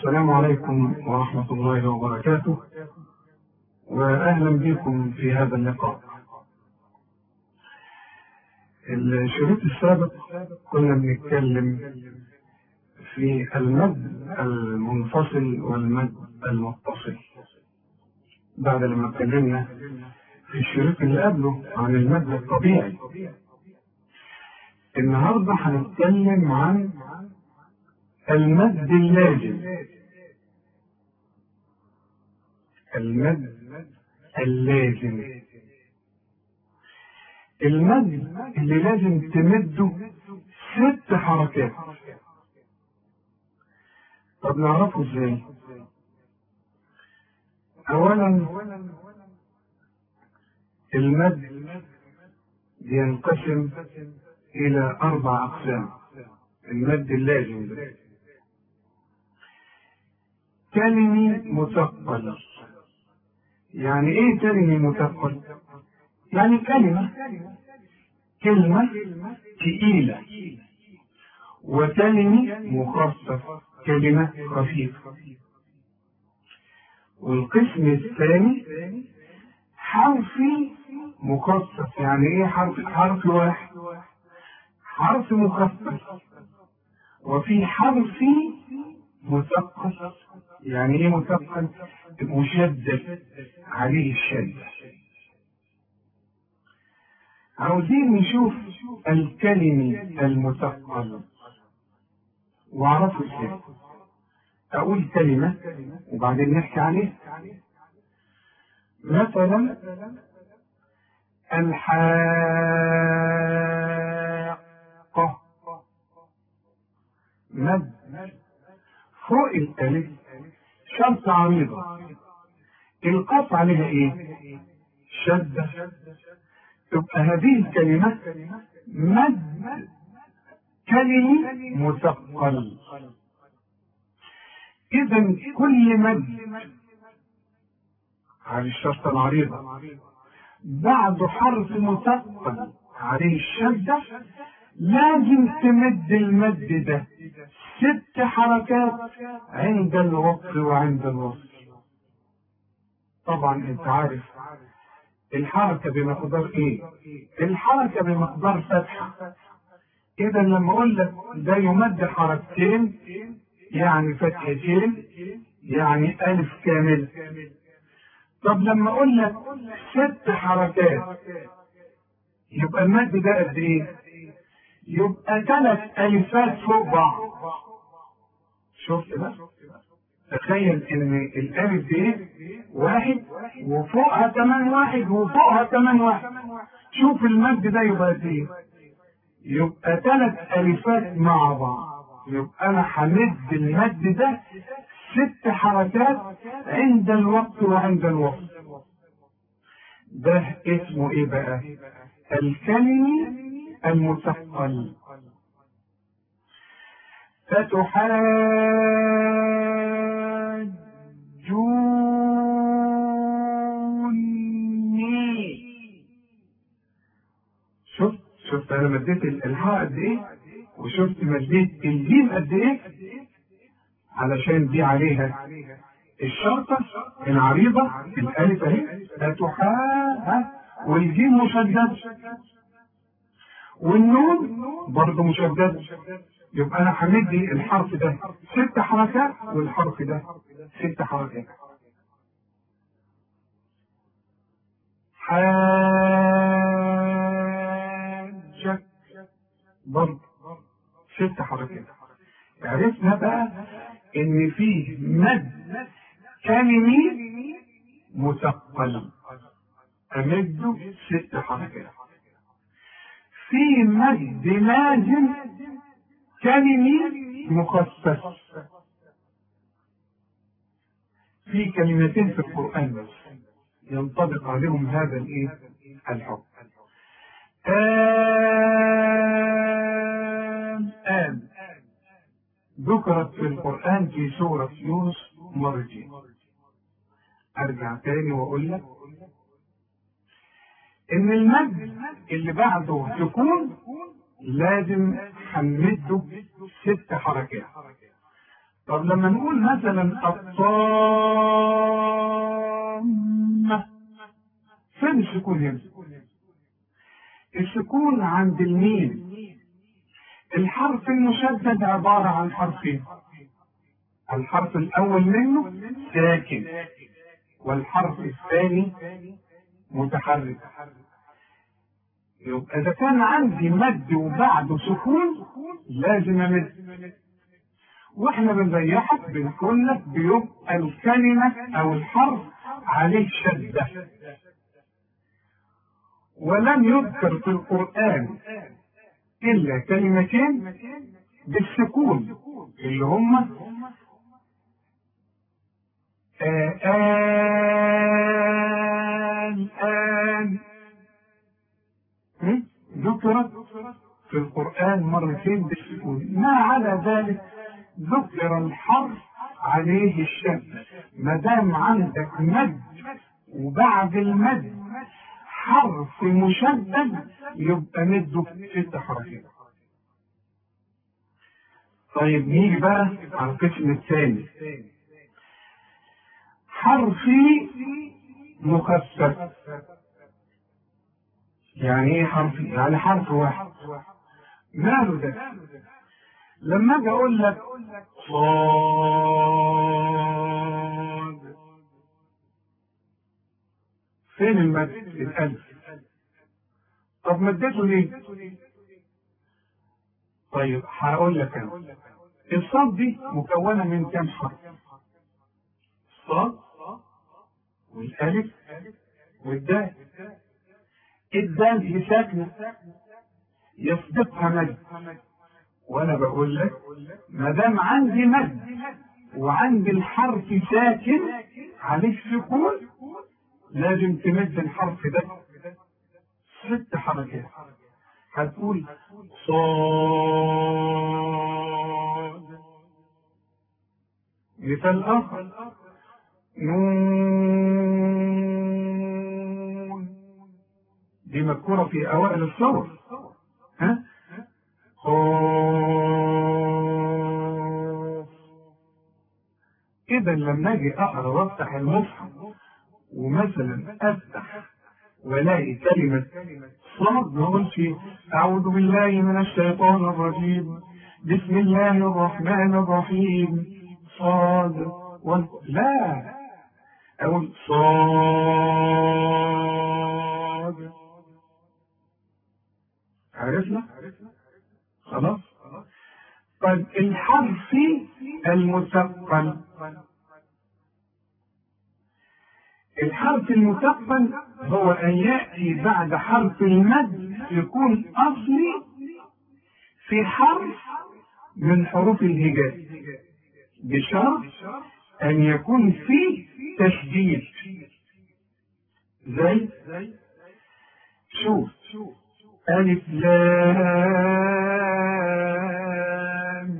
السلام عليكم ورحمة الله وبركاته وأهلا بكم في هذا اللقاء الشريط السابق كنا بنتكلم في المد المنفصل والمد المتصل بعد لما اتكلمنا في الشريط اللي قبله عن المد الطبيعي النهارده هنتكلم عن المد اللازم المد اللازم المد اللي لازم تمده ست حركات طب نعرفه ازاي اولا المد بينقسم الى اربع اقسام المد اللازم ده كلمي مثقل يعني ايه كلمي مثقل يعني كلمة كلمة تقيلة وكلمة مخفف كلمة خفيفة والقسم الثاني حرفي مخفف يعني ايه حرف حرف واحد حرف مخفف وفي حرفي مثقل يعني ايه مثقل مشدد عليه الشدة عاوزين نشوف الكلمة المثقل واعرفه ازاي اقول كلمة وبعدين نحكي عليها مثلا الحاقة مد فوق الألف شرط عريضة القاف عليها ايه؟ شدة تبقى هذه الكلمة مد كلمة مثقل إذا كل مد على الشرطة العريضة بعد حرف مثقل عليه الشدة لازم تمد المد ده ست حركات عند الوقف وعند الوصل طبعا انت عارف الحركة بمقدار ايه الحركة بمقدار فتحة اذا لما اقول لك ده يمد حركتين يعني فتحتين يعني الف كامل طب لما اقول لك ست حركات يبقى المد ده قد ايه يبقى ثلاث الفات فوق بعض شفت بقى تخيل ان الالف دي واحد وفوقها كمان واحد وفوقها كمان واحد شوف المد ده يبقى قد ايه يبقى ثلاث الفات مع بعض يبقى انا همد المد ده ست حركات عند الوقت وعند الوقت ده اسمه ايه بقى الكلمة المثقل فتحاجوني شفت شفت انا مديت الحاء قد ايه وشفت مديت الجيم قد ايه علشان دي عليها الشرطة العريضة الألف أهي فتحا والجيم مشدد والنون برضه مشدد يبقى أنا همدي الحرف ده ست حركات والحرف ده ست حركات حاجك برضه ست حركات عرفنا بقى ان فيه مد كلمي مثقل امده ست حركات في مد لازم كلمي مخصص في كلمتين في القرآن بس ينطبق عليهم هذا الايه الحكم آن آن ذكرت في القرآن في سورة يونس مرتين أرجع تاني وأقول لك إن المد اللي بعده سكون لازم حمده ست حركات طب لما نقول مثلا الطامة فين السكون هنا؟ السكون عند الميم الحرف المشدد عبارة عن حرفين الحرف الأول منه ساكن والحرف الثاني متحرك يبقى إذا كان عندي مد وبعده سكون لازم أمد واحنا بنريحك بنقول لك بيبقى الكلمة أو الحرف عليه شدة ولم يذكر في القرآن إلا كلمتين بالسكون اللي هم الآن ذكرت في القرآن مرتين بالسكون ما على ذلك ذكر الحرف عليه الشد ما دام عندك مد وبعد المد حرف مشدد يبقى مده ست حركات طيب نيجي بقى على القسم الثاني حرفي مخفف يعني ايه حرفي يعني حرف واحد ماله ده لما اجي اقول لك صاد فين المد الالف طب مدته ليه طيب هقول لك انا الصاد دي مكونه من كام حرف الصاد والالف والدال الدال دي ساكنه يسبقها مد وانا بقول لك ما دام عندي مد وعندي الحرف ساكن عليه سكون لازم تمد الحرف ده ست حركات هتقول صاد مثال اخر نون دي مذكوره في اوائل الصور ها قاف اذا لما اجي اقرا وافتح المصحف ومثلا افتح والاقي كلمه صاد ما اقولش اعوذ بالله من الشيطان الرجيم بسم الله الرحمن الرحيم صاد وال... لا اقول صاد عرفنا خلاص طيب الحرف المثقل الحرف المثقل هو ان ياتي بعد حرف المد يكون اصلي في حرف من حروف الهجاء بشرط ان يكون فيه تشديد زي شوف ألف لام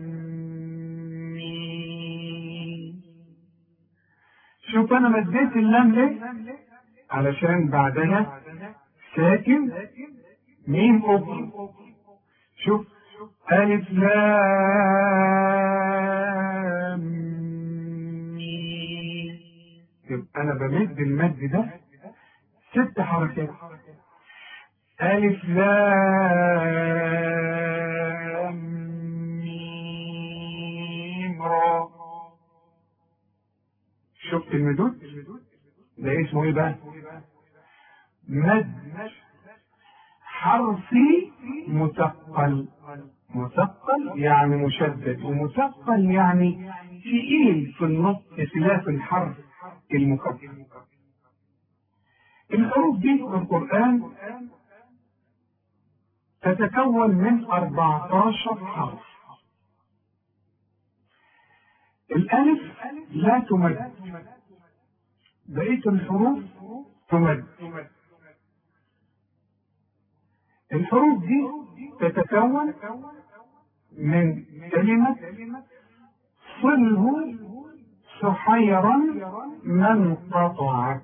ميم شوف أنا مديت اللام ليه؟ علشان بعدها ساكن ميم أخرى شوف ألف لام ميم يبقى أنا بمد المد ده ست حركات ألف لام ميم را شفت المدود؟ ده اسمه ايه بقى؟ مد حرفي مثقل مثقل يعني مشدد ومثقل يعني تقيل في النطق خلاف الحرف المخفف الحروف دي في القرآن تتكون من 14 حرف الألف لا تمد بقية الحروف تمد الحروف دي تتكون من كلمة صله سحيرا من قطع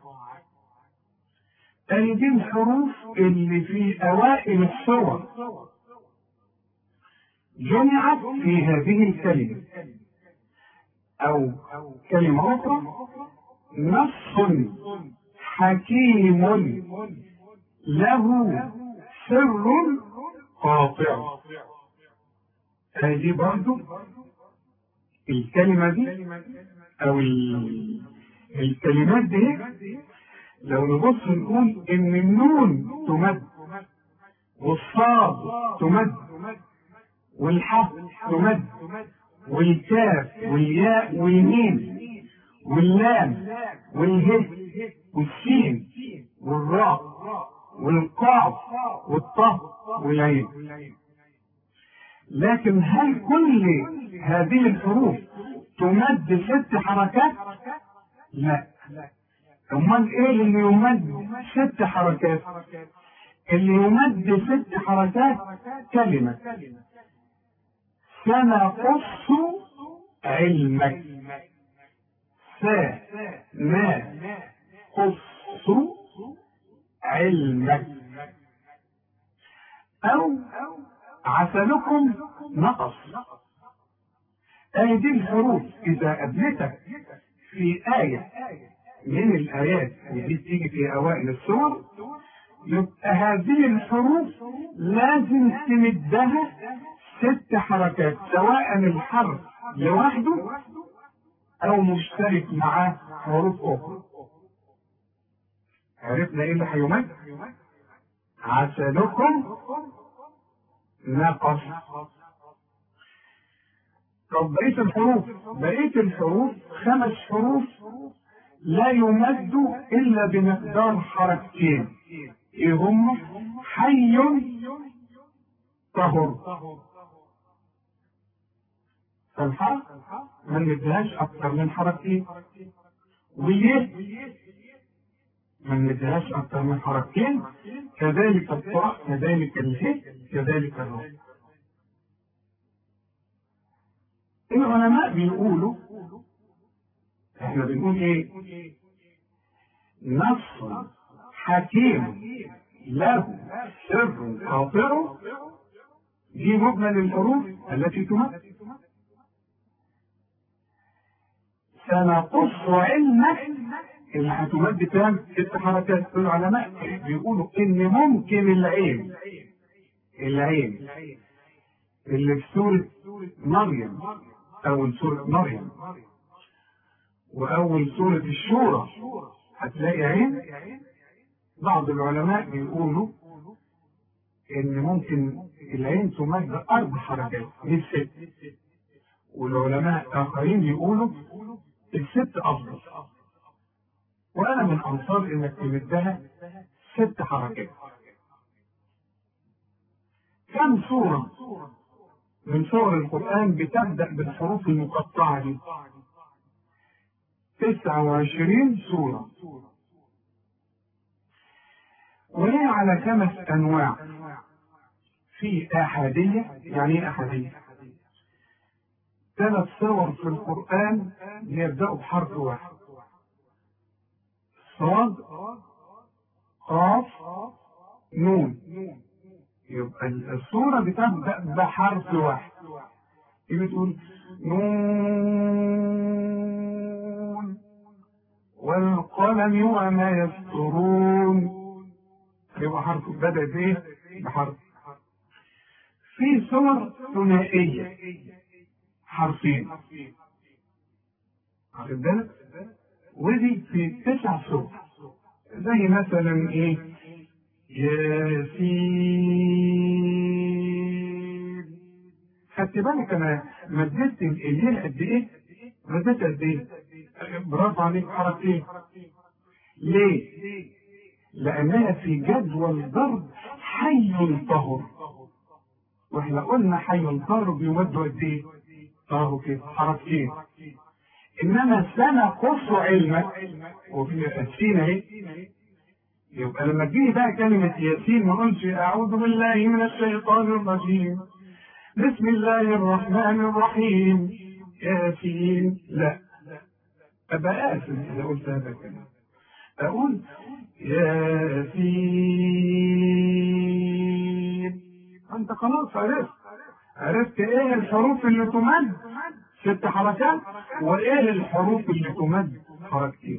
أي دي الحروف اللي في أوائل السور جمعت في هذه الكلمة أو كلمة أخرى نص حكيم له سر قاطع هذه برضو الكلمة دي أو الكلمات دي لو نبص نقول إن النون تمد والصاد تمد والحاء تمد والكاف والياء والميم واللام والهه والسين والراء والقاف والطه والعين لكن هل كل هذه الحروف تمد ست حركات؟ لا امال ايه اللي يمد ست حركات؟ اللي يمد ست حركات كلمة سنقص علمك سنقص علمك أو عسلكم نقص هذه الحروف إذا قابلتك في آية من الآيات ودي بتيجي في أوائل السور يبقى هذه الحروف لازم تمدها ست حركات سواء الحرف لوحده أو مشترك معاه حروف أخرى عرفنا إيه اللي هيمد؟ عسلكم نقص طب بقية الحروف بقية الحروف خمس حروف لا يمد إلا بمقدار حركتين إيه هم حي طهر فالحرف ما نديهاش أكثر من حركتين ويه ما نديهاش أكثر من حركتين كذلك الطاء كذلك اله كذلك الراء العلماء بيقولوا احنا بنقول ايه نص حكيم له سر خاطر دي مجمل الحروف التي تمد سنقص علمك اللي هتمد كام ست حركات العلماء بيقولوا ان ممكن العين العين اللي في سورة مريم أول سورة مريم وأول سورة الشورى هتلاقي عين بعض العلماء بيقولوا إن ممكن العين تمد أربع حركات مش ست والعلماء آخرين بيقولوا الست أفضل وأنا من أنصار إنك تمدها ست حركات كم سورة من سور القرآن بتبدأ بالحروف المقطعة دي تسعة وعشرين سورة وهي على خمس أنواع في أحادية يعني إيه أحادية ثلاث سور في القرآن يبدأوا بحرف واحد صاد قاف نون يبقى الصورة بتبدأ بحرف واحد يبقى تقول نون والقلم وما يسطرون يبقى حرف بدأ بايه؟ بحرف في صور ثنائية حرفين واخد بالك؟ ودي في تسع صور زي مثلا ايه؟ ياسين خدت بالك انا مديت الايه قد ايه؟ مديت قد ايه؟ برافو عليك حركتين ليه؟ لأنها في جدول ضرب حي طهر واحنا قلنا حي طهر بيمد قد ايه؟ طهر كده حركتين انما سنقص علمك وفي السين اهي يبقى لما تجيني بقى كلمة ياسين ما اقولش أعوذ بالله من الشيطان الرجيم بسم الله الرحمن الرحيم ياسين لا أبقى آسف إذا قلت هذا الكلام أقول ياسين أنت خلاص عرفت عرفت إيه الحروف اللي تمد ست حركات وايه الحروف اللي تمد حركتين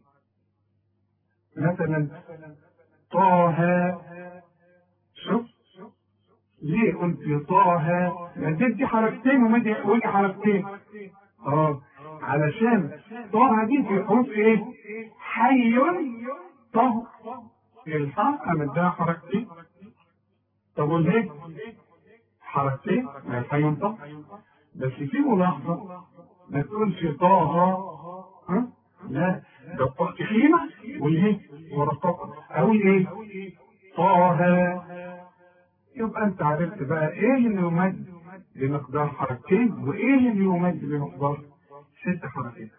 مثلا طه شوف ليه قلت طه مديت دي حركتين ومدي ودي حركتين اه علشان طه دي في حروف ايه حي طه الحاء مديها حركتين طب وليه حركتين ما الحي طه بس في ملاحظة ما تقولش طه ها لا ده الطاء تخينة والهي ورقاقة أقول إيه؟ طه يبقى أنت عرفت بقى إيه اللي يمد بمقدار حركتين وإيه اللي يمد بمقدار ست حركات.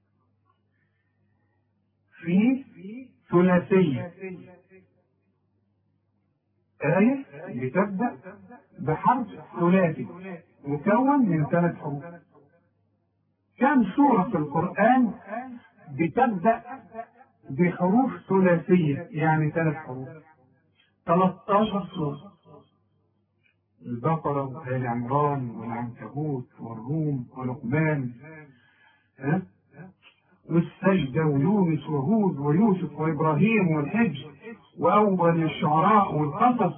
في ثلاثية آية بتبدأ بحرف ثلاثي مكون من ثلاث حروف. كم سورة في القرآن بتبدأ بحروف ثلاثية يعني ثلاث حروف 13 سورة البقرة وآل عمران والعنكبوت والروم ولقمان ها والسجدة ويونس وهود ويوسف وإبراهيم والحج وأول الشعراء والقصص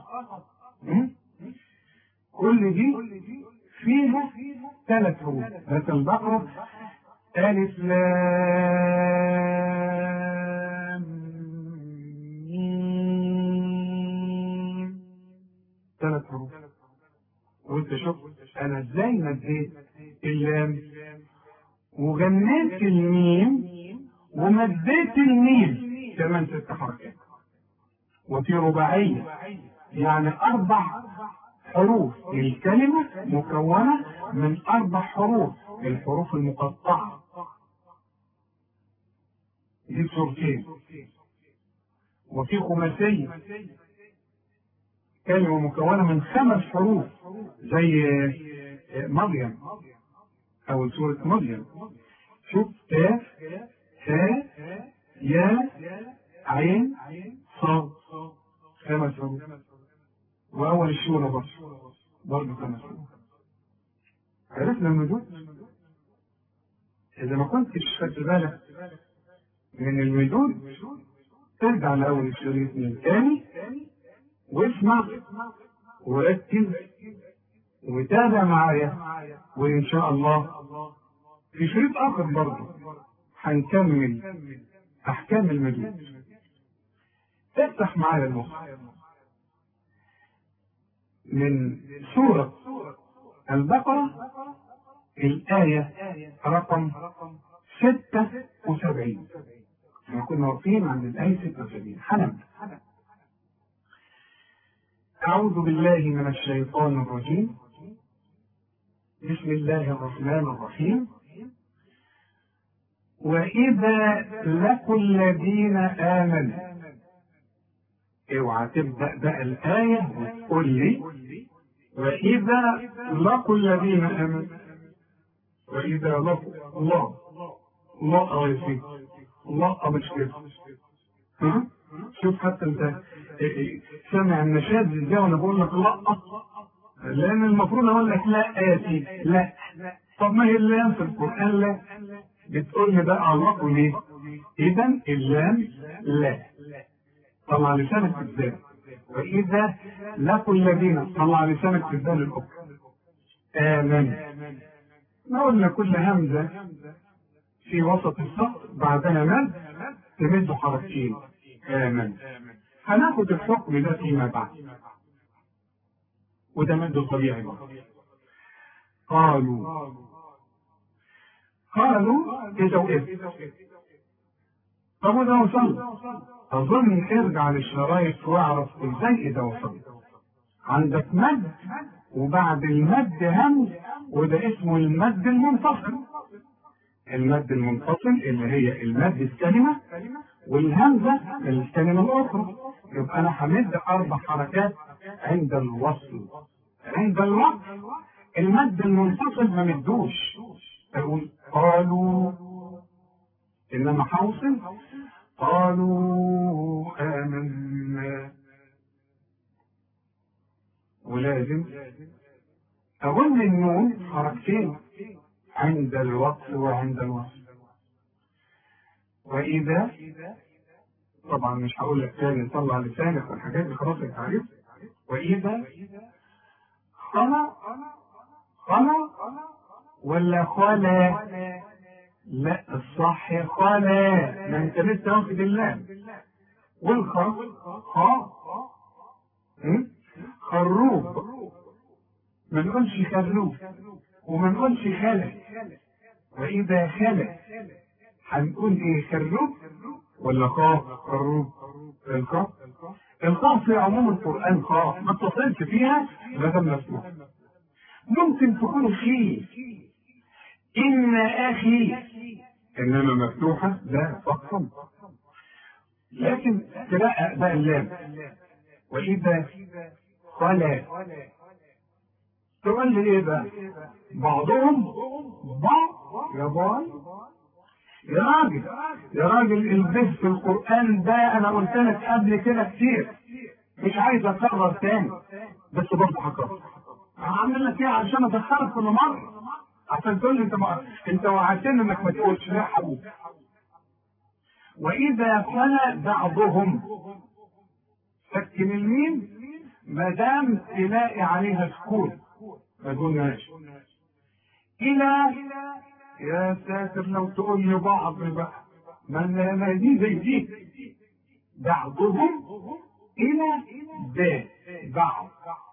كل دي فيها ثلاث حروف بس البقرة ألف لام ميم ثلاث حروف وانت شوف انا ازاي مديت اللام وغنيت الميم ومديت الميم كمان ست حركات وفي رباعية يعني أربع حروف الكلمة مكونة من أربع حروف الحروف المقطعة دي صورتين وفي خماسية كلمة مكونة من خمس حروف زي مريم أو سورة مريم شوف كاف ها يا عين صاد خمس حروف وأول الشورى برضه برضه خمس حروف عرفنا المدود إذا ما كنتش خدت بالك من المدود ترجع لأول الشريط من تاني واسمع وركز وتابع معايا وإن شاء الله في شريط آخر برضه هنكمل أحكام المدود افتح معايا المصحف من سورة البقرة الآية رقم ستة وسبعين احنا كنا واقفين عند الآية ستة وسبعين حنبدأ أعوذ بالله من الشيطان الرجيم بسم الله الرحمن الرحيم وإذا لقوا الذين آمنوا اوعى تبدأ بقى الآية وتقول لي وإذا لقوا الذين آمنوا وإذا لقوا الله الله يا سيدي الله مش كده ها شوف حتى انت سامع النشاز ازاي وانا بقول لك لا لان المفروض اقول لك لا يا سيدي لا طب ما هي اللام في القران لا بتقول لي بقى الله ليه اذا اللام لا طلع لسانك ازاي واذا لقوا الذين طلع لسانك في الدال الاخرى امن ما قلنا كل همزه في وسط السطر بعدها مد تمد حركتين آمن هناخد الحكم ده فيما بعد وده مد طبيعي برضه قالوا قالوا إذا وإذ طب وإذا وصل أظن ارجع للشرايط واعرف إزاي إذا وصل عندك مد وبعد المد همز وده اسمه المد المنفصل المد المنفصل اللي هي المد الكلمة والهمزة الكلمة الأخرى يبقى أنا همد أربع حركات عند الوصل عند الوصل المد المنفصل ما مدوش أقول قالوا إنما حوصل قالوا آمنا ولازم أظن النون حركتين عند الوقف وعند الوصل وإذا طبعا مش هقول لك تاني طلع لسانك والحاجات دي خلاص انت عارف وإذا خلا خلا ولا خلا لا الصح خلا ما انت لسه واخد اللام والخاء خاء خروب ما نقولش خروب وما نقولش خلق وإذا خلق هنقول إيه خروب ولا خاء خروب الخاء الخاء في عموم القرآن خاء ما اتصلش فيها بدل مفتوح ممكن تكون خي إن أخي إنما مفتوحة لا فقط لكن تلاقى بقى اللام وإذا خلا تقول لي إيه بقى؟ بعضهم بعض يا باي يا راجل يا راجل البث في القرآن ده أنا قلت لك قبل كده كتير مش عايز أكرر تاني بس برضه هكرر هعمل لك إيه عشان أدخلك كل مرة عشان تقول لي أنت ما... أنت وعدتني إنك ما تقولش لا حبوب وإذا خلا بعضهم سكن الميم ما دام تلاقي عليها سكون ما قلناش إلى يا ساتر لو تقول لي بعض بقى ما دي زي دي بعضهم إلى ب بعض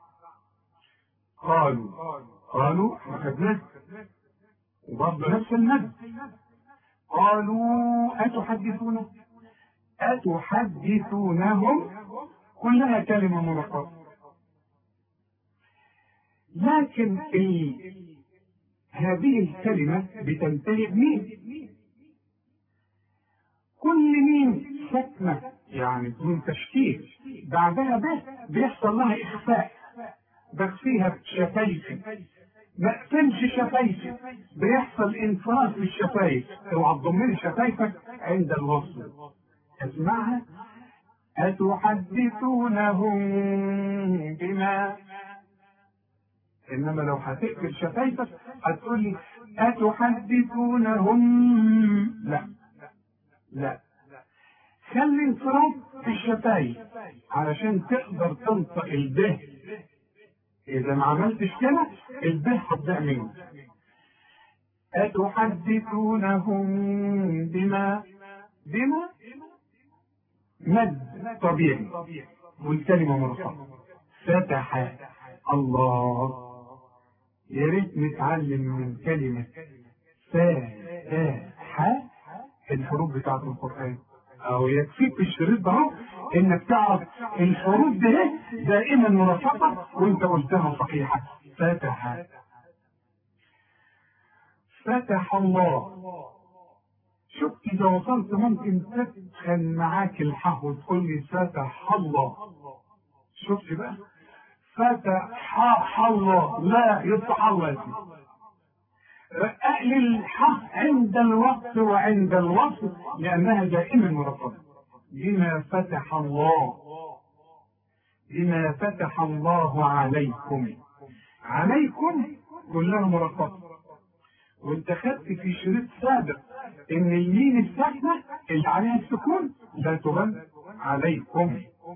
قالوا قالوا ما خدناش وبرضه نفس المد قالوا أتحدثون أتحدثونهم كلها كلمة مرقبة لكن ال... هذه الكلمة بتنتهي بمين؟ كل مين سكنة يعني بدون تشكيل بعدها بس بيحصل لها إخفاء بخفيها بشفايفي ما اقفلش شفايفي بيحصل انفراس للشفايف اوعى تضمني شفايفك عند الوصل اسمعها أتحدثونهم بما إنما لو هتقفل شفايفك هتقول لي أتحدثونهم لا لا خلي انفراد في الشفايف علشان تقدر تنطق الب إذا ما عملتش كده الب هتضيع منك أتحدثونهم بما بما مد طبيعي والكلمة مرفوعة فتح الله يا ريت نتعلم من كلمة فتح الحروف بتاعت القرآن أو يكفيك في الشريط ده إنك تعرف الحروف دي دائما مرفقة وأنت قلتها صحيحة فتح فتح الله شوف إذا وصلت ممكن تدخل معاك الحاء وتقول لي فتح الله شفت بقى فتح الله لا يفتح الله يا أهل الحق عند الوقت وعند الوصف لأنها دائما مرتبطة بما فتح الله بما فتح الله عليكم عليكم كلها مرتبطة وانت خدت في شريط سابق ان الميم الساكنة اللي عليها السكون لا تغن عليكم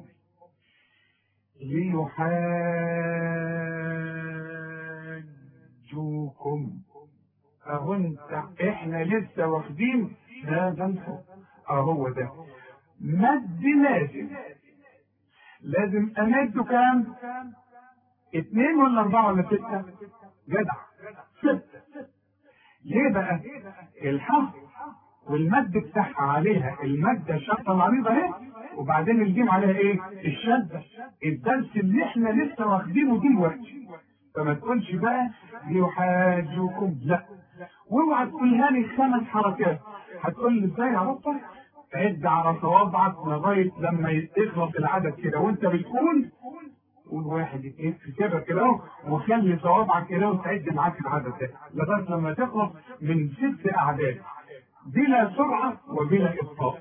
ليحاجوكم اهو انت احنا لسه واخدين ده ده اهو ده مد لازم لازم امده كام اتنين ولا اربعة ولا ستة جدع ستة ليه بقى الحرف والمد بتاعها عليها المادة الشرطة العريضة اهي وبعدين الجيم عليها ايه الشدة الدرس اللي احنا لسه واخدينه دلوقتي فما تقولش بقى يحاجوكم لا واوعى تقولها لي خمس حركات هتقول لي ازاي يا ربك عد على صوابعك لغايه لما يخلص العدد كده وانت بتقول قول واحد اثنين في كده كده اهو وخلي صوابعك كده وتعد معاك العدد ده لغايه لما تخلص من ست اعداد بلا سرعه وبلا ابطاء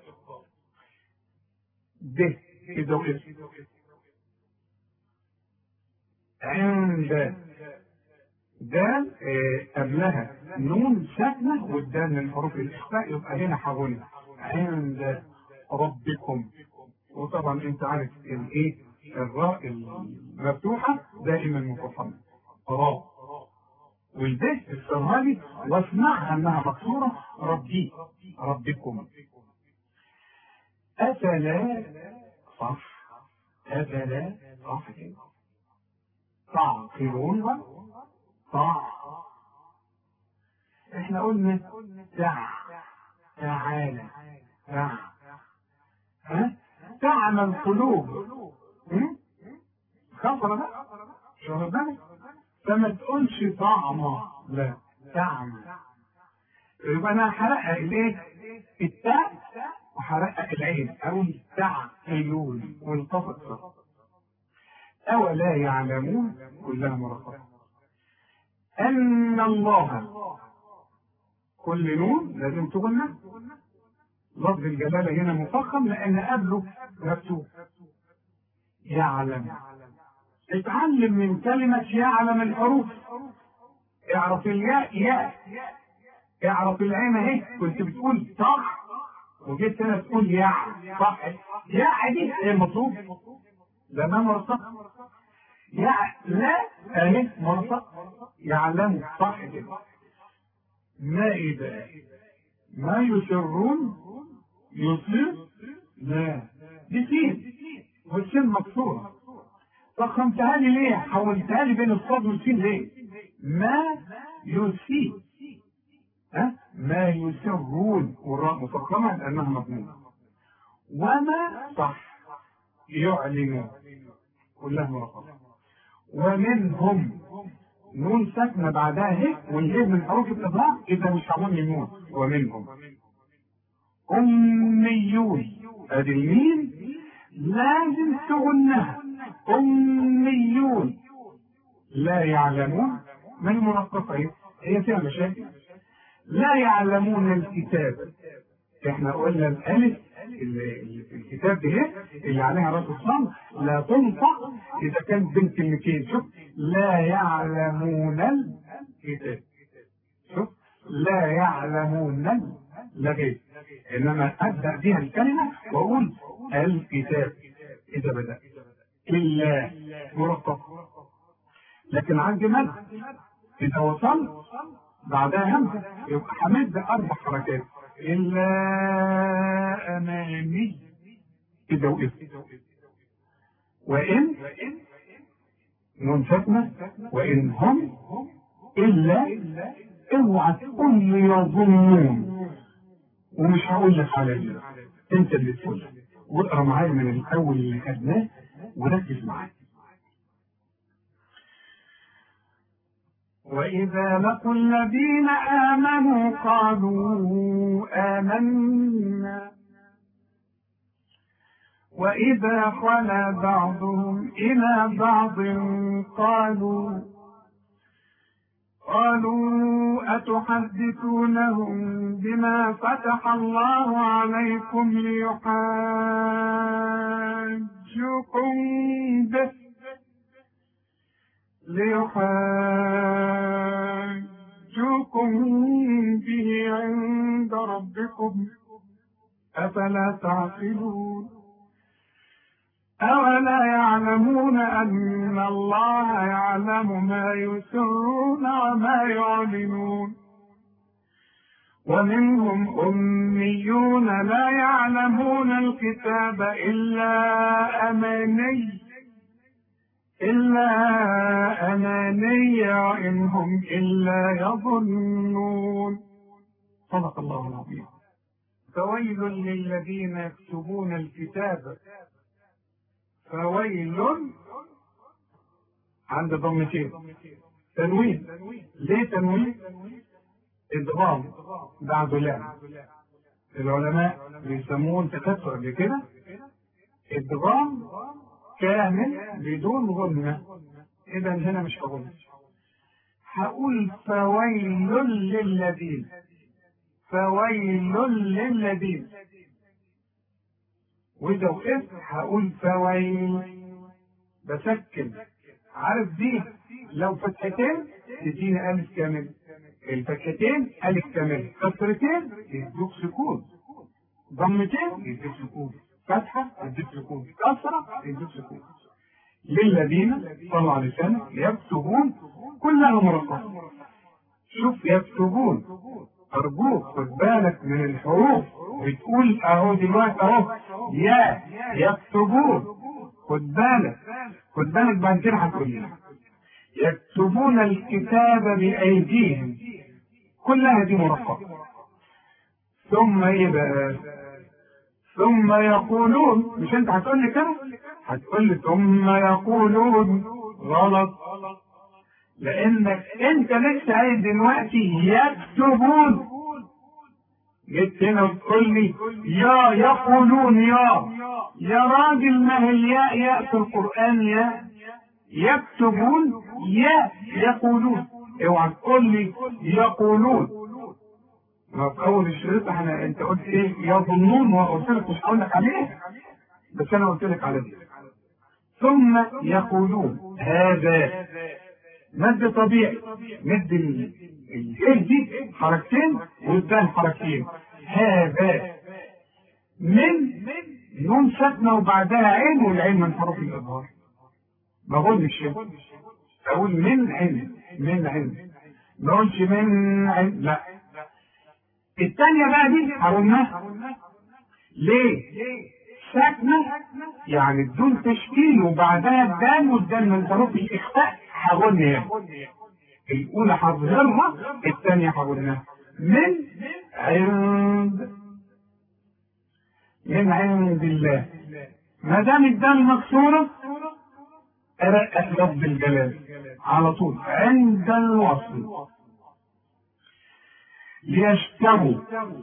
ده كده واسم عند دال آه، قبلها نون ساكنة والدال من حروف الإخفاء يبقى هنا حولنا عند ربكم وطبعا أنت عارف الإيه الراء المفتوحة دائما مفخمة راء والبه السرهالي واسمعها انها مكسورة ربي ربكم أفلا صح أفلا صح كده تعقلون صح احنا قلنا تع تعالى تع ها تعمى القلوب هم؟ خطر بقى شو بالك فما تقولش طعمة لا تعمى يبقى انا هحرقها الايه التاء وهحرقها العين او تعقلون والقفص فقط أولا يعلمون كلها مرقبة أن الله كل نون لازم تغنى لفظ الجلالة هنا مفخم لأن قبله مكتوب يعلم اتعلم من كلمة يعلم الحروف اعرف الياء ياء اعرف العين اهي كنت بتقول صح وجيت هنا تقول يا صح يا دي ايه المطلوب ده ما مرصق يع لا اهي مرصق يعلم صح كده ما اذا ما يسرون يصير لا دي سين والسين مكسوره فخمتها لي ليه؟ حولتها لي بين الصاد والسين ليه؟ ما يسيء ها؟ ما يسرون والراء مفخمة لأنها مضمومة وما صح يعلنون كلها مرقمة ومنهم نون ساكنة بعدها هي والهي من حروف الإضراب إذا مش هقول نون ومنهم أميون أدي الميم لازم تغنها أميون لا يعلمون ما المنقصة هي؟ هي فيها مشاكل لا يعلمون الكتاب احنا قلنا الالف اللي في الكتاب دي اللي عليها راس الصم لا تنطق اذا كانت بين كلمتين شوف لا يعلمون الكتاب شوف لا يعلمون لا غير انما ابدا بها الكلمه واقول الكتاب اذا بدا الا مرقب لكن عندي مد اذا وصلت بعدها همزه يبقى همد اربع حركات الا امامي اذا وقفت وان نون ساكنه وان هم الا اوعى تقول لي يظنون ومش هقول لك على دي انت اللي تقول واقرا معايا من الاول اللي خدناه وركز معايا وإذا لقوا الذين آمنوا قالوا آمنا وإذا خلا بعضهم إلى بعض قالوا قالوا أتحدثونهم بما فتح الله عليكم ليحاجوكم به ليحاجوكم به عند ربكم أفلا تعقلون أولا يعلمون أن الله يعلم ما يسرون وما يعلنون ومنهم أميون لا يعلمون الكتاب إلا أماني إلا أماني إن هم إلا يظنون صدق الله العظيم فويل للذين يكتبون الكتاب فويل عند ضمتين تنوين ليه تنوين ادغام بعد لام العلماء بيسموه تكسر بكده ادغام كامل بدون غنة اذا هنا مش هغنى هقول فويل للذين فويل للذين واذا وقفت هقول فويل بسكن عارف دي لو فتحتين تديني ألف كامل الفتحتين ألف كامل كسرتين يدوك سكون ضمتين يدوك سكون فتحة يدوك سكون كسرة يدوك سكون للذين صلوا على لسانك يكتبون كلها مرقمة شوف يكتبون أرجوك خد بالك من الحروف بتقول أهو دلوقتي أهو يا يكتبون خد بالك خد بالك بعد كده هتقول لي يكتبون الكتاب بأيديهم كلها دي مرقمة ثم ايه بقى ثم يقولون مش انت هتقول لي كده هتقول لي ثم يقولون غلط لانك انت لسه قايل دلوقتي يكتبون جيت هنا وتقول لي يا يقولون يا يا راجل ما هي الياء ياء في القران يا يكتبون يا يقولون اوعى تقول لي يقولون ما في اول الشريط احنا انت قلت ايه يظنون وقلت لك مش هقول لك عليه بس انا قلت لك على دي ثم يقولون هذا مد طبيعي مد الهي دي حركتين والدال حركتين هذا من نون ساكنه وبعدها عين والعين من حروف الاظهار ما اقولش اقول من عين من عين ما اقولش من عين لا الثانية بقى دي حرمناها ليه؟ ساكنة يعني بدون تشكيل وبعدها الدال والدال من حروف الإخفاء حولنا الأولى هظهرها الثانية حولناها من عند من عند الله ما دام الدال مكسورة أرقت لفظ الجلال على طول عند الوصل ليشتروا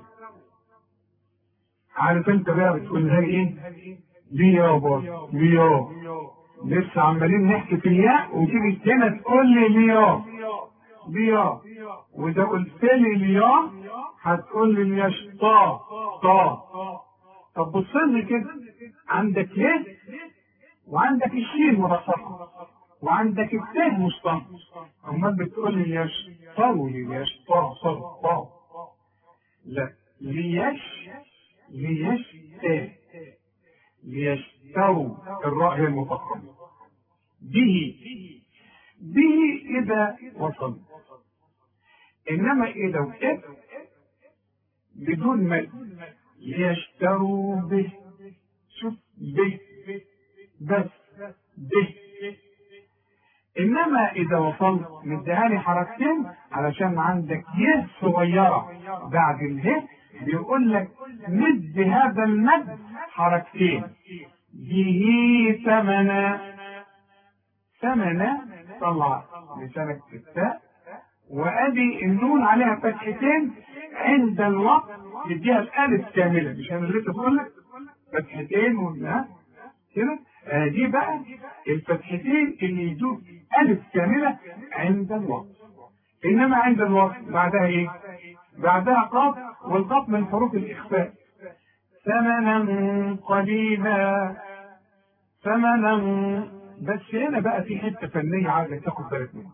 عارف انت بقى بتقول لها ايه ليه يابا ليه لسه عمالين نحكي في الياء وتيجي هنا تقول لي ليه ليه واذا قلت لي ليه هتقول لي ليشطا طا طب بص لي كده عندك ليه وعندك الشين مرصفه وعندك التاء مصطنع امال بتقول لي يشطروا ليشطا صر لا ليش ليشتا ليشتروا الراء هي المفخمة به به إذا وصل إنما إذا وقف بدون مد ليشتروا به شوف به بس به انما اذا وصلت مديهالي حركتين علشان عندك يه صغيره بعد اله بيقول لك مد هذا المد حركتين به ثمنا ثمنا طلع لسانك في التاء وادي النون عليها فتحتين عند الوقت تديها الالف كامله مش انا لسه بقول لك فتحتين ولا كده آه دي بقى الفتحتين اللي يدوك ألف كاملة عند الوقت إنما عند الوقت بعدها إيه؟ بعدها قاف والقاف من حروف الإخفاء ثمنا قليلا ثمنا بس هنا بقى في حتة فنية عايزك تاخد بالك منها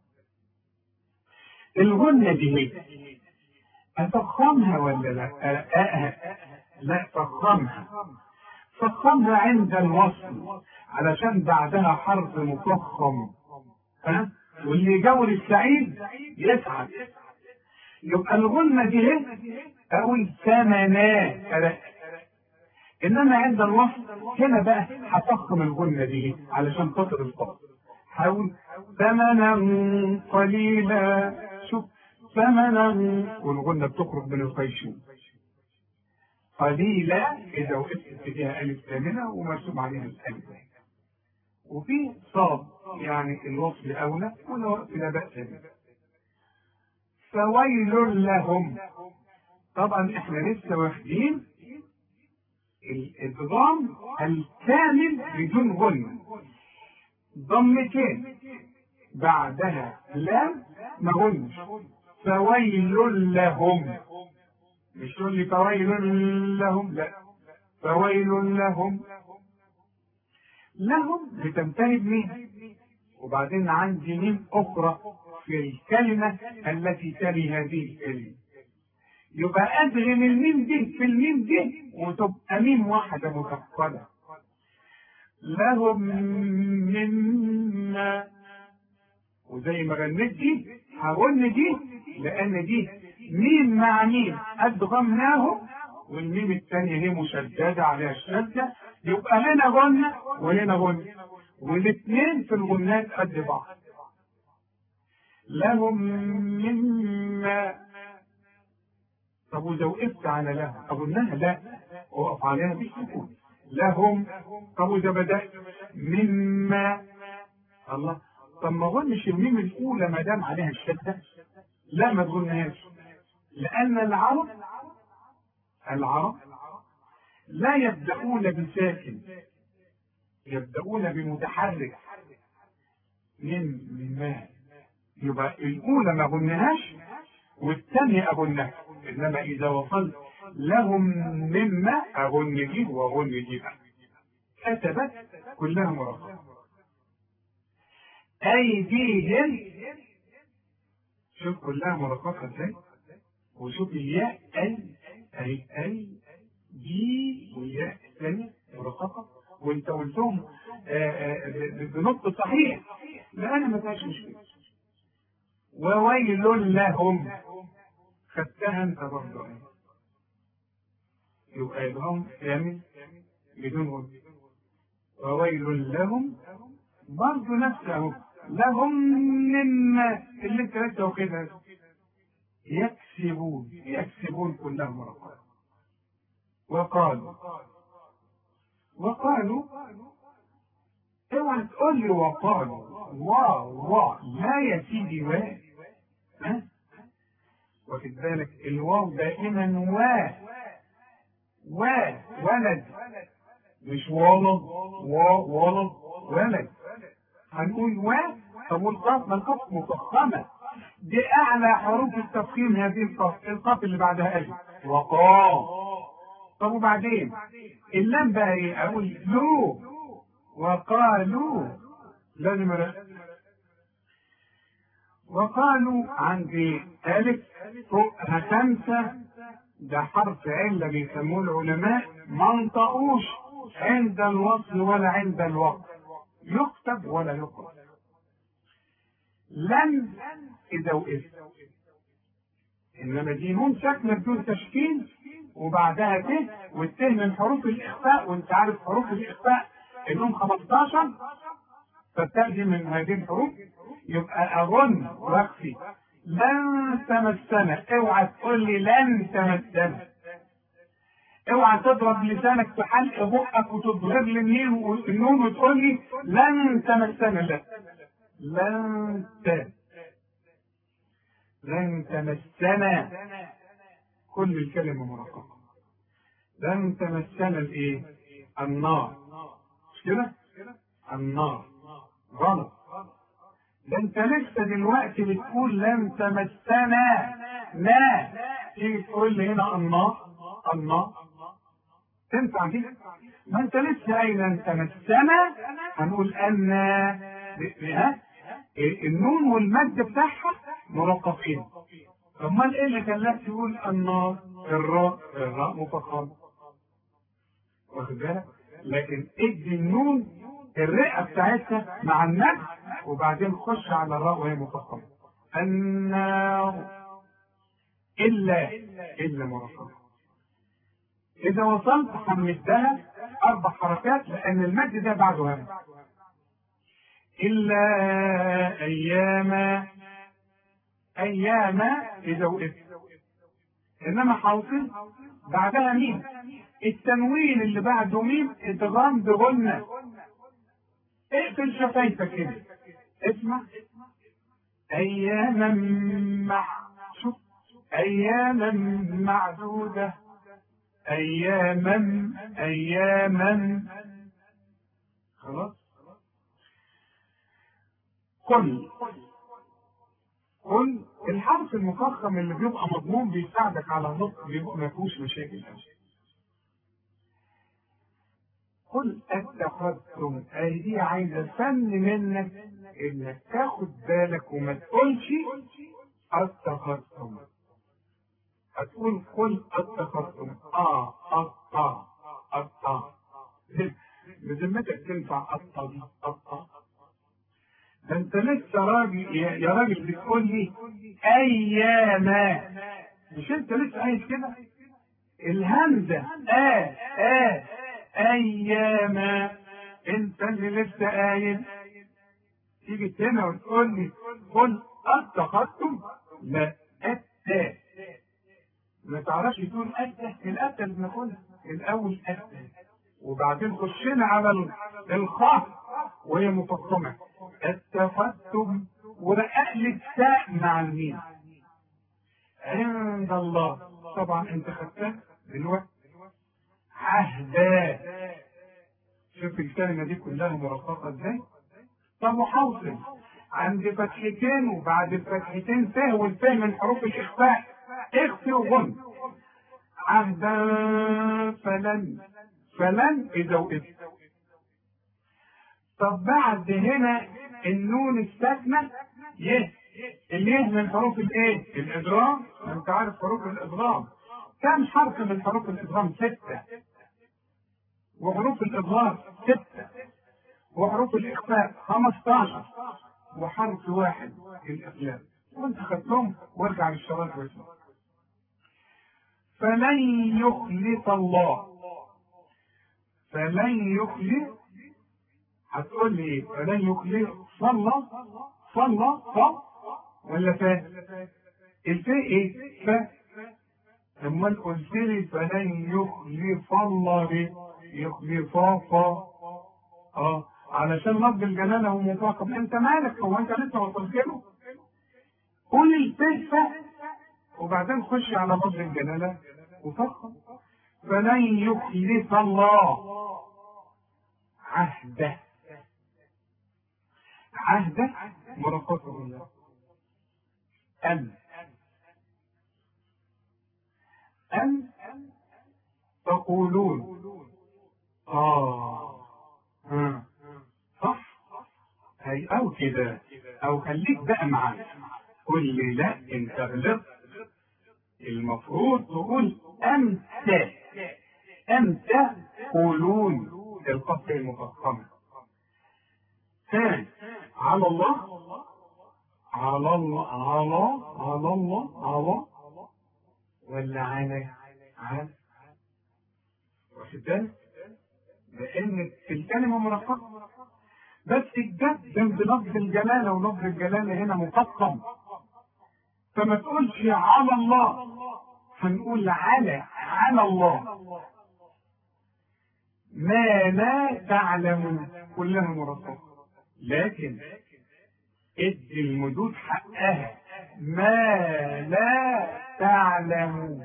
الغنة دي هي أفخمها ولا لا؟ أه لا فخمها فخمها عند الوصل علشان بعدها حرف مفخم ها واللي يجور السعيد يسعد يبقى الغنة دي ايه؟ اقول ثمنا انما عند الوصل هنا بقى هفخم الغنة دي علشان خاطر الفصل حاول ثمنا قليلا شوف ثمنا والغنة بتخرج من الخيشوم قليلة إذا وقفت فيها ألف كاملة ومرسوم عليها الألف وفي صاد يعني الوصل أولى ولا وقت لا بأس به فويل لهم طبعا احنا لسه واخدين الادغام الكامل بدون غنى ضمتين بعدها لام ما غنش فويل لهم مش تقول لي فويل لهم لا فويل لهم لهم بتنتهي بمين وبعدين عندي ميم أخرى في الكلمة التي تلي هذه الكلمة يبقى أدغم الميم دي في الميم دي وتبقى ميم واحدة مثقلة لهم مما وزي ما غنيت دي هغن دي لأن دي ميم مع ميم أدغمناه والميم الثانية هي مشددة عليها الشدة يبقى هنا غنة وهنا غنة والاثنين في الغنات قد بعض لهم مما طب وإذا وقفت على لها أقولها لا وقف عليها بالسكون لهم طب وإذا بدأت مما الله طب ما اظنش الميم الأولى ما دام عليها الشدة لا ما تظنهاش لأن العرب العرب لا يبدأون بساكن يبدأون بمتحرك من ما يبقى الأولى ما غنهاش والثانية أغنها إنما إذا وصلت لهم مما أغن دي وأغن دي بقى كتبت كلها مرقمة أيديهم شوف كلها مرققة ازاي وشوف الياء أي أي أي دي والياء الثانية مرققة وانت قلتهم بنطق صحيح لا أنا ما فيهاش مشكلة وويل لهم خدتها انت برضه يبقى لهم كامل بدون غنى وويل لهم برضه نفسه لهم مما اللي انت لسه واخدها يكسبون يكسبون كلهم مرقات وقالوا وقالوا اوعى تقول لي وقالوا واو واو لا يا سيدي وا ها واخد بالك الواو دائما وا وا ولد مش ولد وا ولد ولد هنقول و طب والقاف ما القاف مفخمة دي أعلى حروف التفخيم هذه القاف القاف اللي بعدها ألف وقاف طب وبعدين اللام بقى ايه أقول لو وقالوا لازم أرى. وقالوا عندي ألف فوقها خمسة ده حرف علة بيسموه العلماء ما انطقوش عند الوصل ولا عند الوقت يكتب ولا يقرأ لن إذا وقفت إنما دي نون ساكنة بدون تشكيل وبعدها ت والت من حروف الإخفاء وأنت عارف حروف الإخفاء إنهم 15 فتأتي من هذه الحروف يبقى أظن واخفي لن تمسنا اوعى تقول لي لن تمسنا اوعى تضرب لسانك في حلق بقك وتضرب لي النين النون وتقول لي لن تمسنا لا لن ت لن تمسنا كل الكلمة مرققة لن تمسنا الايه النار مش كده النار غلط ده انت لسه دلوقتي بتقول لن تمسنا لا تيجي تقول لي هنا النار النار تنفع دي ما انت لسه قايل لن تمسنا هنقول ان ها النون والمد بتاعها مرققين امال ايه اللي خلاك تقول النار الراء الراء مفخمه واخد بالك لكن ادي النون الرئه بتاعتها مع المد وبعدين خش على الراء وهي مفخمه النار الا الا مرققه اذا وصلت حمدتها اربع حركات لان المد ده بعده همس إلا أياما أياما إذا وقفت إنما حوصل بعدها ميم التنوين اللي بعده ميم ادغام بغنة اقفل شفايفك كده اسمع أياما مع شوف أياما معدودة أياما أياما خلاص قل قل الحرف المفخم اللي بيبقى مضمون بيساعدك على النطق بيبقى ما فيهوش مشاكل قل اتخذتم اي دي عايزه فن منك انك تاخد بالك وما تقولش اتخذتم هتقول قل اتخذتم اه قطع قطع بذمتك تنفع قطع دي قطع ده انت لسه راجل يا يا راجل بتقول لي اياما مش انت لسه قايل كده الهمزه اه اه اياما انت اللي لسه قايل تيجي هنا وتقول لي قل اتخذتم لا أتى ما تعرفش تقول أتى الأتى اللي بنقولها الأول أتى وبعدين خشنا على ال- الخاء وهي مفخمة اتخذتم ورقق لي التاء مع الميم عند الله طبعا انت خدتها دلوقتي عهدا شوف الكلمة دي كلها مرققة ازاي طب وحوصل عند فتحتين وبعد الفتحتين ف والف من حروف الإخفاء اخفي وغن عهدا فلن فلن إذا وقفت طب بعد هنا النون الساكنة يه اليه من حروف الايه؟ الإدغام انت عارف حروف الإدغام كم حرف من حروف الإدغام؟ ستة وحروف الإظهار ستة وحروف الإخفاء 15 وحرف واحد الإقلاب وانت خدتهم وارجع للشرايط واسمع فلن يخلف الله فلن يخلف هتقول لي ايه فلن يخلف صلى صلى صل ولا فا الفاء ايه فا امال قلت لي فلن يخلف الله ايه يخلف فا اه علشان لفظ الجلاله هو مفاقم انت مالك هو انت لسه وصلت له قول الفاء وبعدين خش على لفظ الجلاله وفخم فلن يخلف الله عهده عهده مرققه الله أن أن تقولون آه ها صح هي أو كده أو خليك بقى معايا قول لي لا أنت غلطت المفروض تقول أنت أنت قولون القصر المفخمة ثاني على الله على الله على على الله على ولا على على واخد بالك؟ لأن الكلمة مرققة بس الجد جنب لفظ الجلالة ولفظ الجلالة هنا مفخم فما تقولش على الله هنقول على على الله ما لا تعلمون كلها مرققة لكن ادي المدود حقها ما لا تعلمون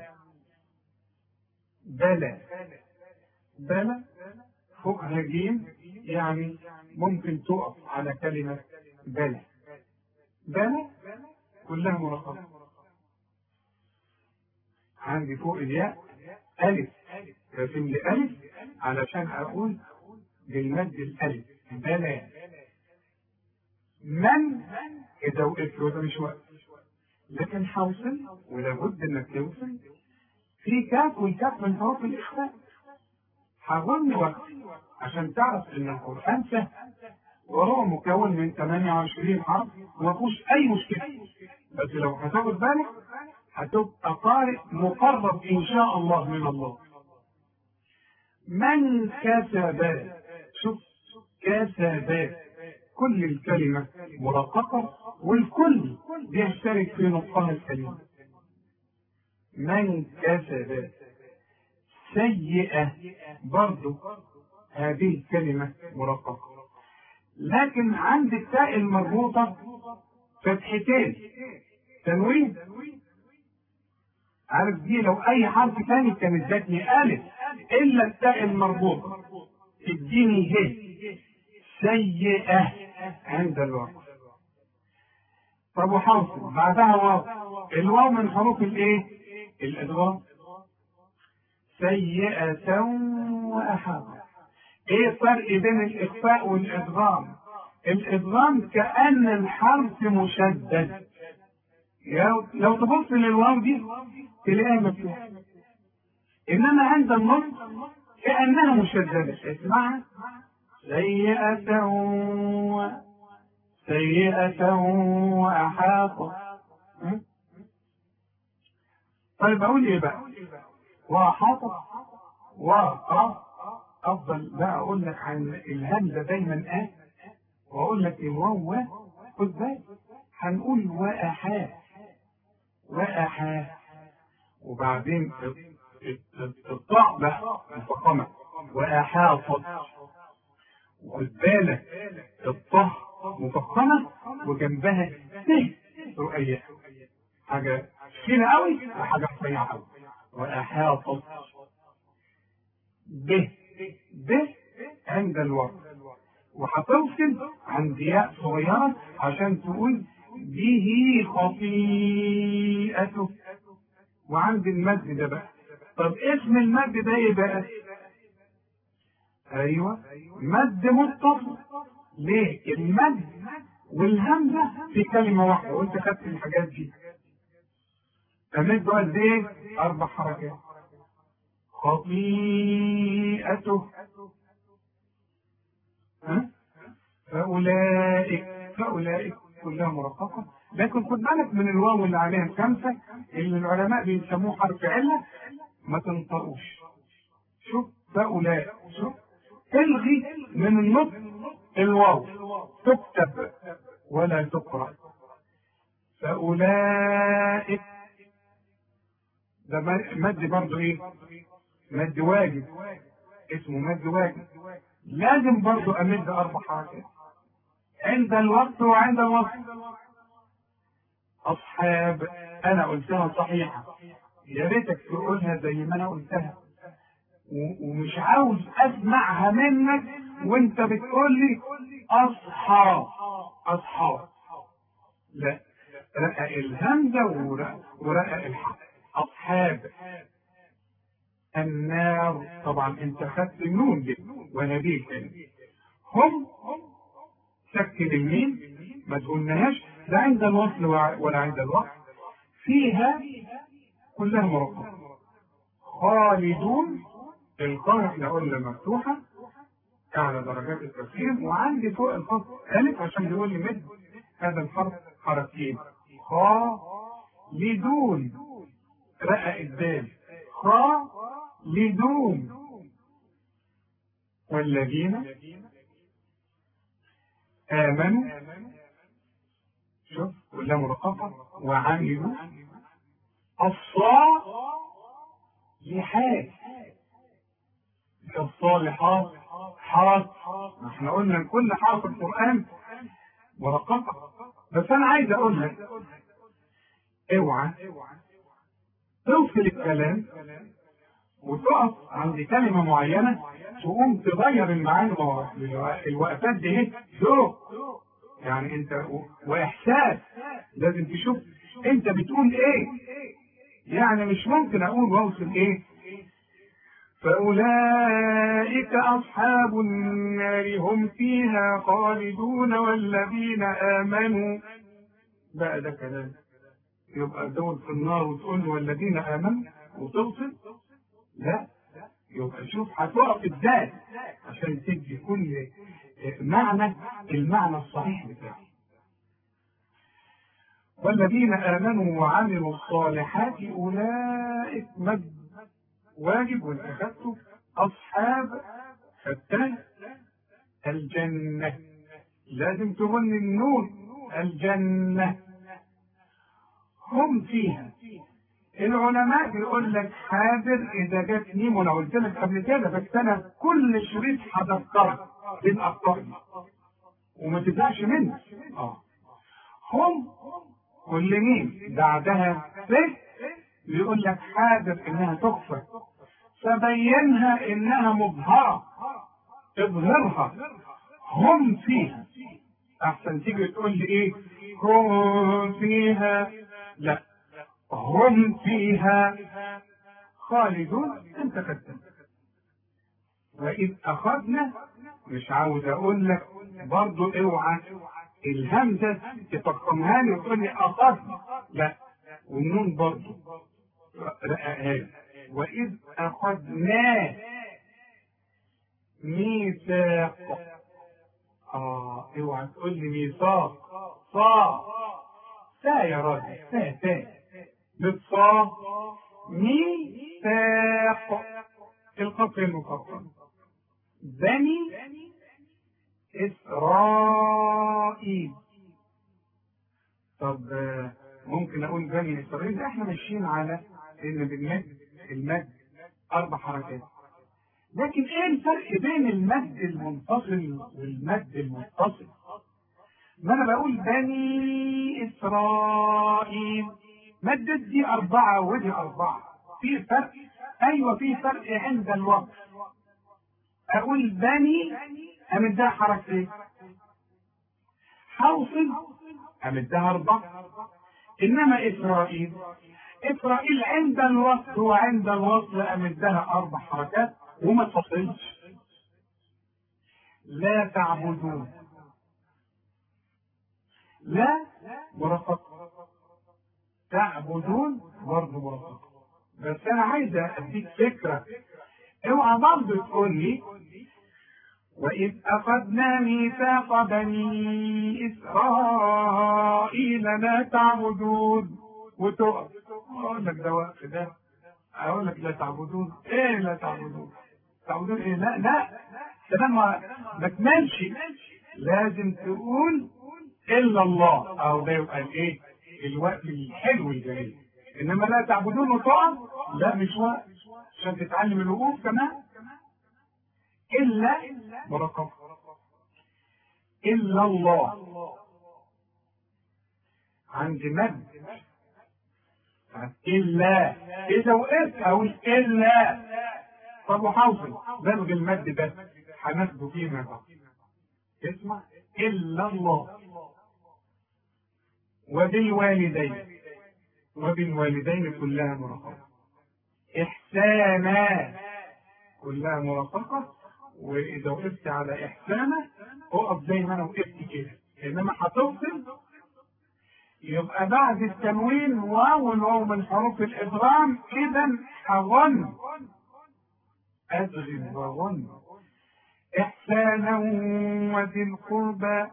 بلى بلى فوقها جيم يعني ممكن تقف على كلمة بلى بلى كلها مرقبة عندي فوق الياء ألف رسم لي ألف علشان أقول بالمد الألف بلى من إذا وقفت وده مش وقت لكن حوصل ولابد انك توصل في كاف والكاف من حروف الاخفاء هظن وقت عشان تعرف ان القران سهل وهو مكون من 28 حرف وما فيهوش اي مشكله بس لو هتاخد بالك هتبقى قارئ مقرب ان شاء الله من الله من كسب شوف كسب كل الكلمة مرققة والكل بيشترك في نطقها الكلمة من كسب سيئة برضو هذه الكلمة مرققة لكن عند التاء المربوطة فتحتين تنوين عارف دي لو أي حرف تاني كانت ادتني ألف إلا التاء المربوطة تديني ه سيئة عند الوقف طب وحاصل بعدها واو الواو من حروف الايه الادغام سيئة وأحاطة ايه الفرق بين الاخفاء والادغام الادغام كان الحرف مشدد لو لو تبص للواو دي تلاقيها مفتوحه انما عند النص كانها مشدده اسمعها سيئة و... سيئة وأحاط طيب أقول إيه بقى؟ وأحاط و أفضل بقى أقول لك عن الهمزة دايما أ وأقول لك الواو خد بالك هنقول وأحا وأحا وبعدين الطاء بقى مفخمة وأحاطت خد بالك الطه مفخمة وجنبها ت رؤية حاجة كده قوي وحاجة رفيعة قوي وأحاطت ب ب عند الوقت وهتوصل عند ياء صغيرة عشان تقول به خطيئته وعند المد ده بقى طب اسم المد ده ايه بقى؟ ايوه مد متصل ليه؟ المد والهمزه في كلمه واحده وانت خدت الحاجات دي امد قد ايه؟ اربع حركات خطيئته ها؟ فأولئك فأولئك كلها مرققة لكن خد بالك من الواو اللي عليها خمسة اللي العلماء بيسموه حرف علة ما تنطقوش شوف فأولئك شوف الغي من النطق الواو تكتب ولا تقرأ فأولئك ده مد برضه ايه؟ مد واجب اسمه مد واجب لازم برضه امد اربع حركات عند الوقت وعند الوقت اصحاب انا قلتها صحيحه يا ريتك تقولها زي ما انا قلتها ومش عاوز اسمعها منك وانت بتقول لي اصحاب اصحاب لا رقق الهمزه ورقق الحرف اصحاب النار طبعا انت خدت النون دي ونبيل تاني هم سكن الميم ما تقولناهاش لا عند الوصل ولا عند الوقت فيها كلها مرققة خالدون القاء احنا قلنا مفتوحة أعلى درجات التفخيم وعندي فوق الخط ألف عشان يقول لي مد هذا الحرف حركتين خالدون رقق الدال خالدون والذين آمنوا شوف كلها مرققة وعملوا الصالحات الصالحات حرف ما احنا قلنا ان كل حرف القرآن مرققة بس انا عايز اقول لك اوعى توصل الكلام وتقف عند كلمة معينة تقوم تغير المعاني الوقفات دي ايه ذوق يعني انت واحساس لازم تشوف انت بتقول ايه يعني مش ممكن اقول واوصل ايه فأولئك أصحاب النار هم فيها خالدون والذين آمنوا بقى ده كلام يبقى دول في النار وتقول والذين آمنوا وتوصل لا يبقى شوف هتقف ازاي عشان تدي كل معنى المعنى الصحيح بتاعه والذين آمنوا وعملوا الصالحات أولئك مد واجب وانت اخذته أصحاب خدتها الجنة لازم تغني النون الجنة هم فيها العلماء بيقول لك حاضر اذا جت ميم وانا قلت لك قبل كده بس انا كل شريط هذكرك بالاخطاء دي وما تزعش مني اه هم كل ميم بعدها ف بيقول لك حاضر انها تخفى فبينها انها مظهره اظهرها هم فيها احسن تيجي تقول لي ايه هم فيها لا هم فيها خالدون انت خدتها وإذ أخذنا مش عاوز أقول لك برضو اوعى الهمزة تفخمها لي وتقول لي أخذنا لا والنون برضو رققها لي وإذ أخذنا ميثاق آه اوعى تقول لي ميثاق صا سا يا راجل سا سا بالصا ميثاق القصر المفخم بني إسرائيل طب ممكن أقول بني إسرائيل ده احنا ماشيين على إن بالمد المد أربع حركات لكن إيه الفرق بين المد المنفصل والمد المتصل؟ ما أنا بقول بني إسرائيل مدت دي أربعة ودي أربعة في فرق أيوة في فرق عند الوقت أقول بني أمدها حركتين حوصل أمدها أربعة إنما إسرائيل إسرائيل عند الوصل وعند الوصل أمدها أربع حركات وما تصلش لا تعبدون لا مرافقة تعبدون برضه مرافقة بس أنا عايز أديك فكرة اوعى برضه تقول لي وإذ أخذنا ميثاق بني إسرائيل لا تعبدون وتقف أقول لك ده وقف ده أقول لك لا تعبدون إيه لا تعبدون تعبدون إيه لا لا كمان ما ما تملش لازم تقول إلا الله أو ده يبقى الإيه الوقت الحلو الجميل إنما لا تعبدون وتقف لا مش وقت عشان تتعلم الوقوف كمان إلا مرقب إلا الله عندي مد إلا إذا وقفت أقول إلا طب وحاصل بلغ المد ده هناخده فيما بعد اسمع إلا الله وبالوالدين وبالوالدين كلها مرقبة إحسانا كلها مرافقة وإذا وقفت على إحسانة اقف زي ما أنا وقفت كده إنما هتوصل يبقى بعد التنوين واو الواو من حروف الإدغام إذا هغن أدغم وغن إحسانا وذي القربى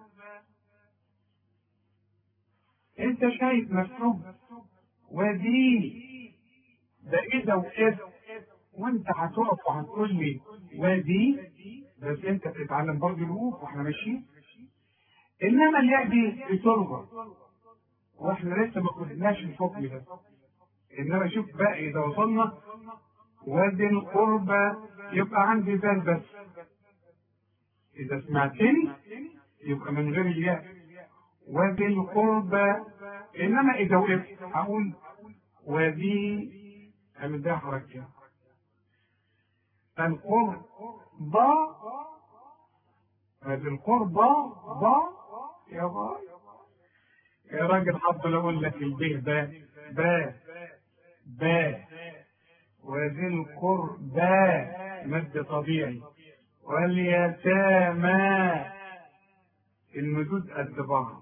أنت شايف مكتوب وذي ده إذا وقفت وانت هتقف وهتقول لي وادي بس انت بتتعلم برضه الوقوف واحنا ماشيين انما الياء دي بتربى واحنا لسه ما خدناش الحكم ده انما شوف بقى اذا وصلنا وادي القربى يبقى عندي ذال بس اذا سمعتني يبقى من غير الياء وادي القربى انما اذا وقفت هقول وادي امدها حركه القربى هذه القربى با يا با يا راجل حط لو اقول لك البيه با با با وذي القربى مد طبيعي واليتامى المدود قد بعض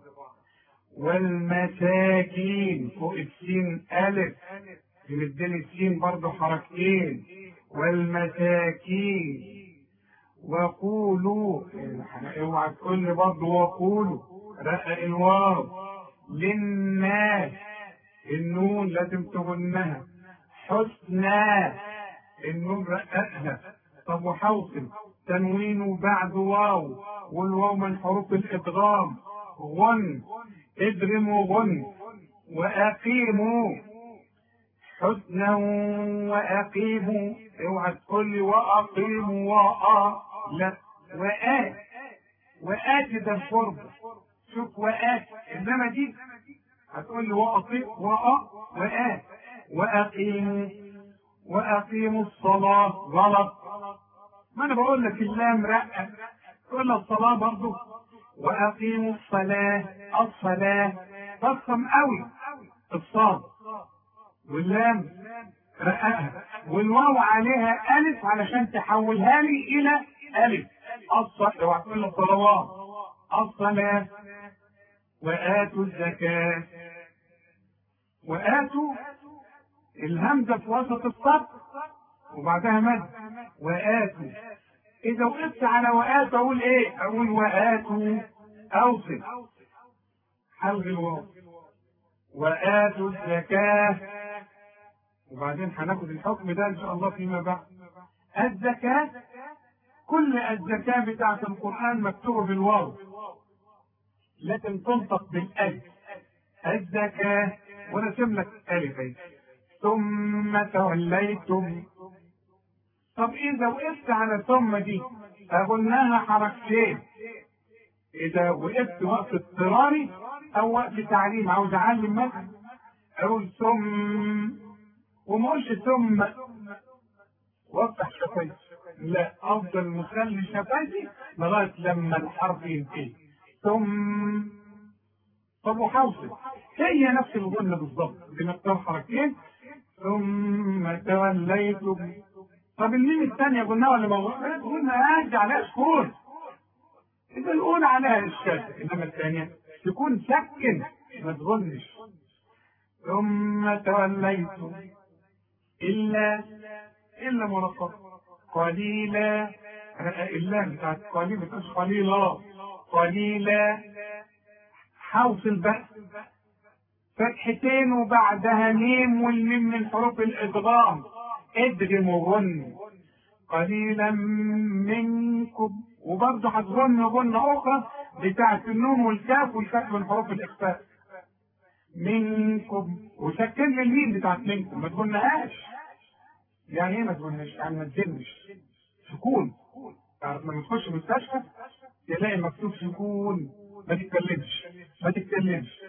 والمساكين فوق السين ألف يمدني السين برضه حركتين والمساكين وقولوا اوعى تقول لي برضه وقولوا رقق الواو للناس النون لازم تغنها حسنى النون رققها طب وحوصل تنوين بعد واو والواو من حروف الادغام غن ادغموا غن واقيموا حسنا واقيموا اوعى تقول لي واقيموا وآ لا وآت وآت ده القرب شوف وآت انما دي هتقول لي واقيم وآ وآت واقيموا واقيموا الصلاة غلط ما انا بقول لك اللام رقة تقول الصلاة برضه واقيموا الصلاة الصلاة تفخم قوي الصاد واللام رققها والواو عليها ألف علشان تحولها لي إلى ألف الصلاة اوعى تقول الصلوات الصلاة وآتوا الزكاة وآتوا الهمزة في وسط السطر وبعدها مد وآتوا إذا وقفت على وآتوا أقول إيه؟ أقول وآتوا أوصل حلغ الواو وآتوا الزكاة وبعدين هناخد الحكم ده إن شاء الله فيما بعد الزكاة كل الزكاة بتاعت القرآن مكتوبة بالواو لكن تنطق بالألف الزكاة ورسم لك ألف أهي. ثم توليتم طب إذا وقفت على ثم دي قلناها حركتين إذا وقفت وقت اضطراري أو وقت تعليم عاوز أعلم مثلا أقول ثم وما أقولش ثم وافتح شفايفي لا أفضل مخلي شفايفي لغاية لما الحرف ينتهي ثم طب وحوصل هي نفس الغنة بالظبط بنختار حركتين ثم توليتم طب الميم الثانية قلنا ولا ما قلنا هاجي عليها سكون إذا الأولى عليها الشد إنما الثانية تكون سكن ما تظنش ثم توليتم إلا إلا منقط قليلا إلا بتاعت قليل بتقولش قليلا قليلا حوصل بقى فتحتين وبعدها ميم والميم من حروف الإدغام ادغم وغن قليلا منكم وبرضه هتغن غنة أخرى بتاعت النون والكاف والفتح من حروف الإخفاء منكم وسكن لي الميم بتاعت منكم ما تغنهاش يعني ايه ما تغنش؟ يعني ما تزنش سكون تعرف لما تخش مستشفى تلاقي مكتوب سكون ما تتكلمش ما تتكلمش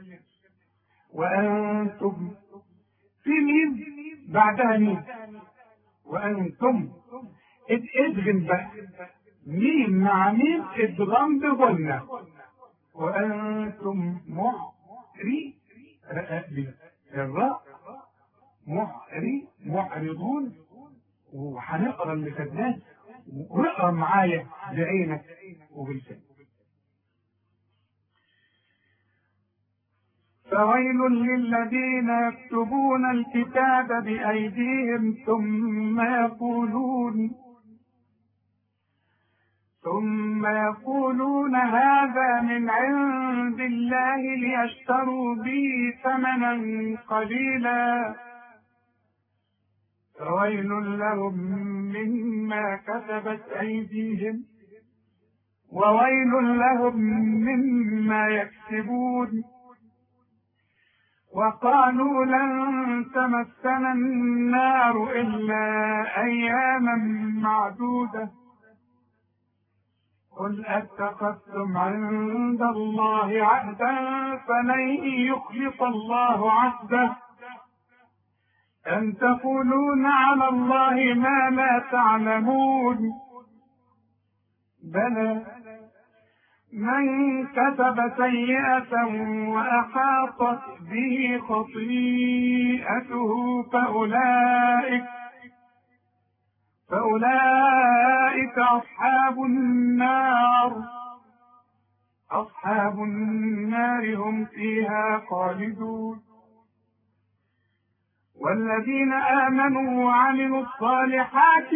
وأنتم في ميم بعدها ميم وأنتم ادغم بقى ميم مع ميم ادغام بغنة وأنتم محري رقاقي الراء محري معرضون وهنقرا اللي خدناه واقرا معايا بعينك وبلسانك فويل للذين يكتبون الكتاب بأيديهم ثم يقولون ثم يقولون هذا من عند الله ليشتروا به ثمنا قليلا فويل لهم مما كسبت أيديهم وويل لهم مما يكسبون وقالوا لن تمسنا النار إلا أياما معدودة قل أتخذتم عند الله عهدا فلن يخلف الله عهده أن تقولون على الله ما لا تعلمون بلى من كتب سيئة وأحاطت به خطيئته فأولئك فأولئك أصحاب النار أصحاب النار هم فيها خالدون والذين آمنوا وعملوا الصالحات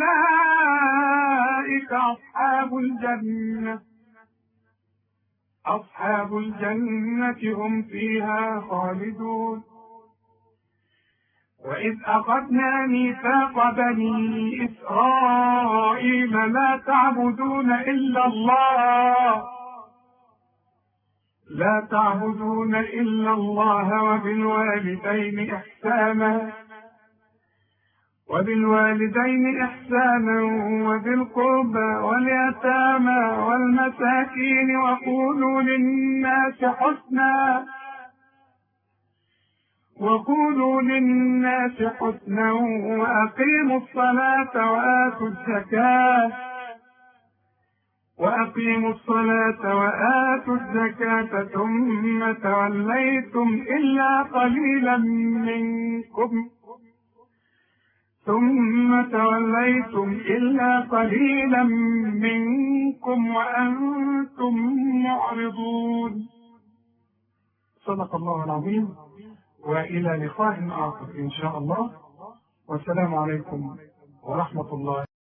أولئك أصحاب الجنة أصحاب الجنة هم فيها خالدون وإذ أخذنا ميثاق بني إسرائيل لا تعبدون إلا الله لا تعبدون إلا الله وبالوالدين إحسانا وبالوالدين إحسانا وذي القربى واليتامى والمساكين وقولوا للناس حسنا وقولوا للناس حسنا وأقيموا الصلاة وآتوا الزكاة وأقيموا الصلاة وآتوا الزكاة ثم توليتم إلا قليلا منكم ثم توليتم إلا قليلا منكم وأنتم معرضون صدق الله العظيم وإلى لقاء آخر إن شاء الله والسلام عليكم ورحمة الله